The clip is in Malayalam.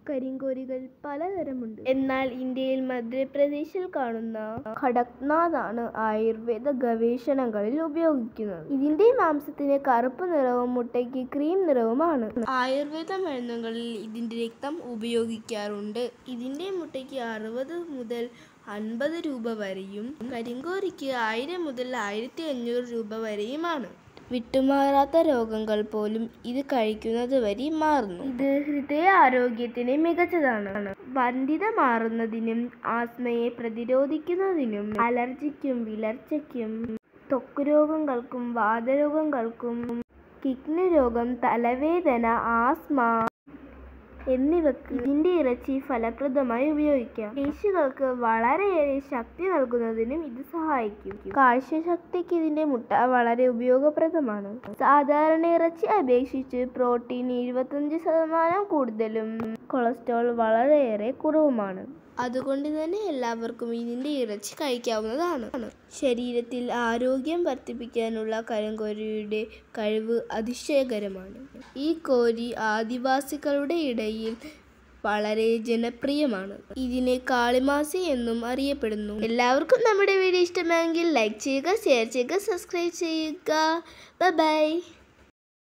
കരിങ്കോരികൾ പലതരമുണ്ട് എന്നാൽ ഇന്ത്യയിൽ മധ്യപ്രദേശിൽ കാണുന്ന കടക്നാഥാണ് ആയുർവേദ ഗവേഷണങ്ങളിൽ ഉപയോഗിക്കുന്നത് ഇതിന്റെ മാംസത്തിന് കറുപ്പ് നിറവും മുട്ടയ്ക്ക് ക്രീം നിറവുമാണ് ആയുർവേദ മരുന്നുകളിൽ ഇതിന്റെ രക്തം ഉപയോഗിക്കാറുണ്ട് ഇതിന്റെ മുട്ടയ്ക്ക് അറുപത് മുതൽ അൻപത് രൂപ വരെയും കരിങ്കോരിക്ക് ആയിരം മുതൽ ആയിരത്തി അഞ്ഞൂറ് രൂപ വരെയുമാണ് വിട്ടുമാറാത്ത രോഗങ്ങൾ പോലും ഇത് കഴിക്കുന്നത് വഴി മാറുന്നു ഇത് ഹൃദയ ആരോഗ്യത്തിന് മികച്ചതാണ് വന്ധ്യത മാറുന്നതിനും ആസ്മയെ പ്രതിരോധിക്കുന്നതിനും അലർജിക്കും വിളർച്ചയ്ക്കും ത്വക്ക് രോഗങ്ങൾക്കും വാതരോഗങ്ങൾക്കും കിഡ്നി രോഗം തലവേദന ആസ്മ എന്നിവക്ക് ഇതിന്റെ ഇറച്ചി ഫലപ്രദമായി ഉപയോഗിക്കാം പേശികൾക്ക് വളരെയേറെ ശക്തി നൽകുന്നതിനും ഇത് സഹായിക്കും കാഴ്ചശക്തിക്ക് ഇതിന്റെ മുട്ട വളരെ ഉപയോഗപ്രദമാണ് സാധാരണ ഇറച്ചി അപേക്ഷിച്ച് പ്രോട്ടീൻ എഴുപത്തഞ്ച് ശതമാനം കൂടുതലും കൊളസ്ട്രോൾ വളരെയേറെ കുറവുമാണ് അതുകൊണ്ട് തന്നെ എല്ലാവർക്കും ഇതിന്റെ ഇറച്ചി കഴിക്കാവുന്നതാണ് ശരീരത്തിൽ ആരോഗ്യം വർദ്ധിപ്പിക്കാനുള്ള കരിങ്കോരിയുടെ കഴിവ് അതിശയകരമാണ് ഈ കോരി ആദിവാസികളുടെ ഇടയിൽ വളരെ ജനപ്രിയമാണ് ഇതിനെ കാളിമാസി എന്നും അറിയപ്പെടുന്നു എല്ലാവർക്കും നമ്മുടെ വീഡിയോ ഇഷ്ടമായെങ്കിൽ ലൈക്ക് ചെയ്യുക ഷെയർ ചെയ്യുക സബ്സ്ക്രൈബ് ചെയ്യുക ബൈ